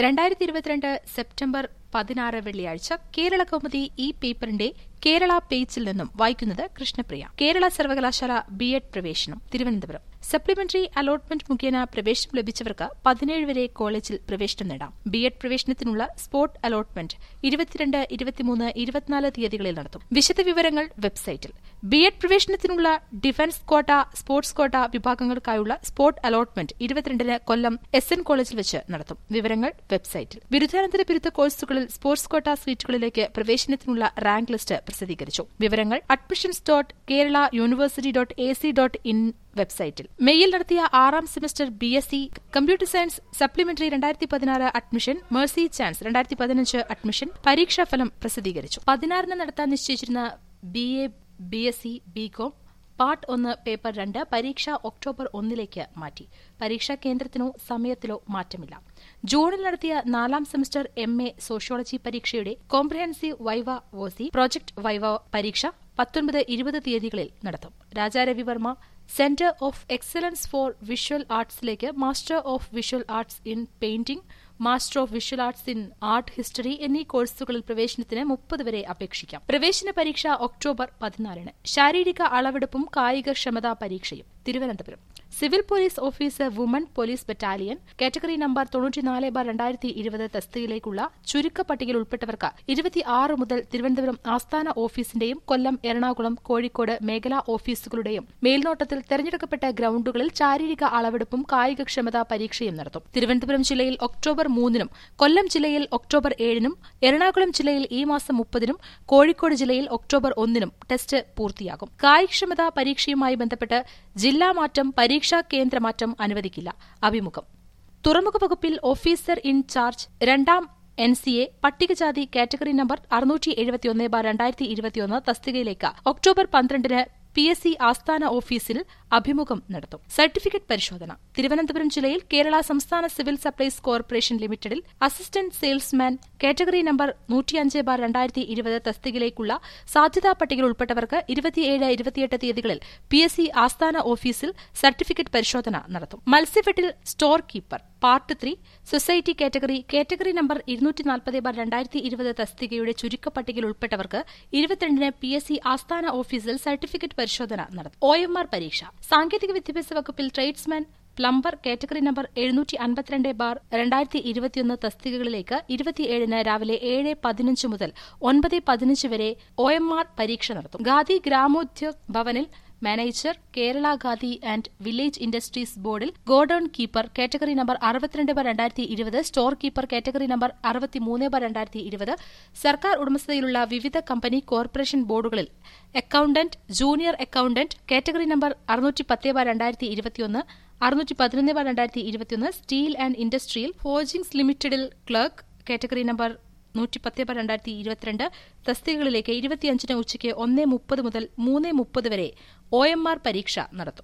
രണ്ടായിരത്തി ഇരുപത്തിരണ്ട് സെപ്റ്റംബർ പതിനാറ് വെള്ളിയാഴ്ച കേരള കൗമുദി ഈ പേപ്പറിന്റെ കേരള പേജിൽ നിന്നും വായിക്കുന്നത് കൃഷ്ണപ്രിയ കേരള സർവകലാശാല ബി എഡ് പ്രവേശനം തിരുവനന്തപുരം സപ്ലിമെന്ററി അലോട്ട്മെന്റ് മുഖേന പ്രവേശനം ലഭിച്ചവർക്ക് പതിനേഴ് വരെ കോളേജിൽ പ്രവേശനം നേടാം ബി എഡ് പ്രവേശനത്തിനുള്ള സ്പോട്ട് അലോട്ട്മെന്റ് ഇരുപത്തിരണ്ട് ഇരുപത്തിമൂന്ന് ഇരുപത്തിനാല് തീയതികളിൽ നടത്തും വിശദവിവരങ്ങൾ വെബ്സൈറ്റിൽ ബി എഡ് പ്രവേശനത്തിനുള്ള ഡിഫൻസ് കോട്ട സ്പോർട്സ് കോട്ട വിഭാഗങ്ങൾക്കായുള്ള സ്പോട്ട് അലോട്ട്മെന്റ് ഇരുപത്തിരണ്ടിന് കൊല്ലം എസ് എൻ കോളേജിൽ വെച്ച് നടത്തും വിവരങ്ങൾ വെബ്സൈറ്റിൽ ബിരുദാനന്തര ബിരുദ കോഴ്സുകളിൽ സ്പോർട്സ് കോട്ട സീറ്റുകളിലേക്ക് പ്രവേശനത്തിനുള്ള റാങ്ക് ലിസ്റ്റ് പ്രസിദ്ധീകരിച്ചു വിവരങ്ങൾ admissions dot Kerala university dot A C dot in വെബ്സൈറ്റിൽ മെയ്യിൽ നടത്തിയ ആറാം semester B S C computer science supplementary രണ്ടായിരത്തി പതിനാറ് അഡ്മിഷൻ മേഴ്സി ചാൻസ് രണ്ടായിരത്തി പതിനഞ്ച് അഡ്മിഷൻ പരീക്ഷാഫലം പ്രസിദ്ധീകരിച്ചു പതിനാറിന് നടത്താൻ നിശ്ചയിച്ചിരുന്ന B A B S C BCom part ഒന്ന് പേപ്പർ രണ്ട് പരീക്ഷ ഒക്ടോബർ ഒന്നിലേക്ക് മാറ്റി പരീക്ഷാ കേന്ദ്രത്തിനോ സമയത്തിലോ മാറ്റമില്ല ജൂണിൽ നടത്തിയ നാലാം സെമസ്റ്റർ എം എ സോഷ്യോളജി പരീക്ഷയുടെ comprehensive viva voce project viva പരീക്ഷ പത്തൊൻപത് ഇരുപത് തീയതികളിൽ നടത്തും Raja Ravivarma centre of excellence for visual ആർട്സിലേക്ക് master of visual arts in painting master of visual arts in art history എന്നീ കോഴ്സുകളിൽ പ്രവേശനത്തിന് മുപ്പത് വരെ അപേക്ഷിക്കാം പ്രവേശന പരീക്ഷ ഒക്ടോബർ പതിനാലിന് ശാരീരിക അളവെടുപ്പും കായികക്ഷമതാ പരീക്ഷയും Thiruvananthapuram civil police officer woman police battalion category number തൊണ്ണൂറ്റിനാല് ബാർ രണ്ടായിരത്തി ഇരുപത് തസ്തികയിലേക്കുള്ള ചുരുക്കപ്പട്ടികയിൽ ഉൾപ്പെട്ടവർക്ക് ഇരുപത്തിയാറ് മുതൽ തിരുവനന്തപുരം ആസ്ഥാന ഓഫീസിന്റെയും കൊല്ലം എറണാകുളം കോഴിക്കോട് മേഖലാ ഓഫീസുകളുടെയും മേൽനോട്ടത്തിൽ തെരഞ്ഞെടുക്കപ്പെട്ട ഗ്രൌണ്ടുകളിൽ ശാരീരിക അളവെടുപ്പും കായികക്ഷമതാ പരീക്ഷയും നടത്തും തിരുവനന്തപുരം ജില്ലയിൽ ഒക്ടോബർ മൂന്നിനും കൊല്ലം ജില്ലയിൽ ഒക്ടോബർ ഏഴിനും എറണാകുളം ജില്ലയിൽ ഈ മാസം മുപ്പതിനും കോഴിക്കോട് ജില്ലയിൽ ഒക്ടോബർ ഒന്നിനും ടെസ്റ്റ് പൂർത്തിയാകും കായികക്ഷമതാ പരീക്ഷയുമായി ബന്ധപ്പെട്ട് ജില്ലാ മാറ്റം പരീക്ഷാ കേന്ദ്രമാറ്റം അനുവദിക്കില്ല അഭിമുഖം തുറമുഖ വകുപ്പിൽ ഓഫീസർ ഇൻ ചാർജ് രണ്ടാം എൻ സി എ പട്ടികജാതി കാറ്റഗറി നമ്പർ അറുന്നൂറ്റി എഴുപത്തിയൊന്ന് ബാർ രണ്ടായിരത്തി ഇരുപത്തിയൊന്ന് തസ്തികയിലേക്ക് ഒക്ടോബർ പന്ത്രണ്ടിന് പി എസ് സി ആസ്ഥാന ഓഫീസിൽ അഭിമുഖം നടത്തും സർട്ടിഫിക്കറ്റ് പരിശോധന തിരുവനന്തപുരം ജില്ലയിൽ കേരള സംസ്ഥാന സിവിൽ സപ്ലൈസ് കോർപ്പറേഷൻ ലിമിറ്റഡിൽ അസിസ്റ്റന്റ് സെയിൽസ്മാൻ കാറ്റഗറി നമ്പർ നൂറ്റിയഞ്ച് ബാർ രണ്ടായിരത്തി ഇരുപത് തസ്തികയിലേക്കുള്ള സാധ്യതാ പട്ടികയിൽ ഉൾപ്പെട്ടവർക്ക് ഇരുപത്തിയേഴ് ഇരുപത്തിയെട്ട് തീയതികളിൽ പി എസ് സി ആസ്ഥാന ഓഫീസിൽ സർട്ടിഫിക്കറ്റ് പരിശോധന നടത്തും മത്സ്യഫെഡിൽ store keeper part three society category category number ഇരുന്നൂറ്റി നാൽപ്പത് ബാർ രണ്ടായിരത്തി ഇരുപത് തസ്തികയുടെ ചുരുക്കപ്പട്ടികയിൽ ഉൾപ്പെട്ടവർക്ക് ഇരുപത്തിരണ്ടിന് പി എസ് സി ആസ്ഥാന ഓഫീസിൽ സർട്ടിഫിക്കറ്റ് പരിശോധന നടത്തും ഒ എം ആർ പരീക്ഷ സാങ്കേതിക വിദ്യാഭ്യാസ വകുപ്പിൽ ട്രേഡ്സ്മാൻ പ്ലംബർ കാറ്റഗറി നമ്പർ എഴുന്നൂറ്റി അൻപത്തിരണ്ട് ബാർ രണ്ടായിരത്തി ഇരുപത്തിയൊന്ന് തസ്തികകളിലേക്ക് ഇരുപത്തിയേഴിന് രാവിലെ ഏഴ് പതിനഞ്ച് മുതൽ ഒൻപത് പതിനഞ്ച് വരെ ഒ എം ആർ പരീക്ഷ നടത്തും ഗാന്ധി ഗ്രാമോദ്योग ഭവനിൽ manager Kerala Khadi and village industries ബോർഡിൽ ഗോഡൌൺ കീപ്പർ കാറ്റഗറി നമ്പർ അറുപത്തിരണ്ട് ബർ രണ്ടായിരത്തി ഇരുപത് സ്റ്റോർ കീപ്പർ കാറ്റഗറി നമ്പർ അറുപത്തിമൂന്ന് ബർ രണ്ടായിരത്തി ഇരുപത് സർക്കാർ ഉടമസ്ഥതയിലുള്ള വിവിധ കമ്പനി കോർപ്പറേഷൻ ബോർഡുകളിൽ accountant junior accountant category number അറുന്നൂറ്റി പത്ത് ബർ രണ്ടായിരത്തി ഇരുപത്തിയൊന്ന് അറുന്നൂറ്റി പതിനൊന്ന് ബർ രണ്ടായിരത്തി ഇരുപത്തിയൊന്ന് സ്റ്റീൽ ആൻഡ് ഇൻഡസ്ട്രിയൽ ഫോർജിംഗ്സ് ലിമിറ്റഡിൽ ക്ലർക്ക് കാറ്റഗറി നമ്പർ നൂറ്റി പത്ത് ബർ രണ്ടായിരത്തി ഇരുപത്തിരണ്ട് തസ്തികകളിലേക്ക് ഇരുപത്തിയഞ്ചിന് ഉച്ചയ്ക്ക് ഒന്ന് മുപ്പത് മുതൽ മൂന്ന് മുപ്പത് വരെ ഒ എം ആർ പരീക്ഷ നടത്തും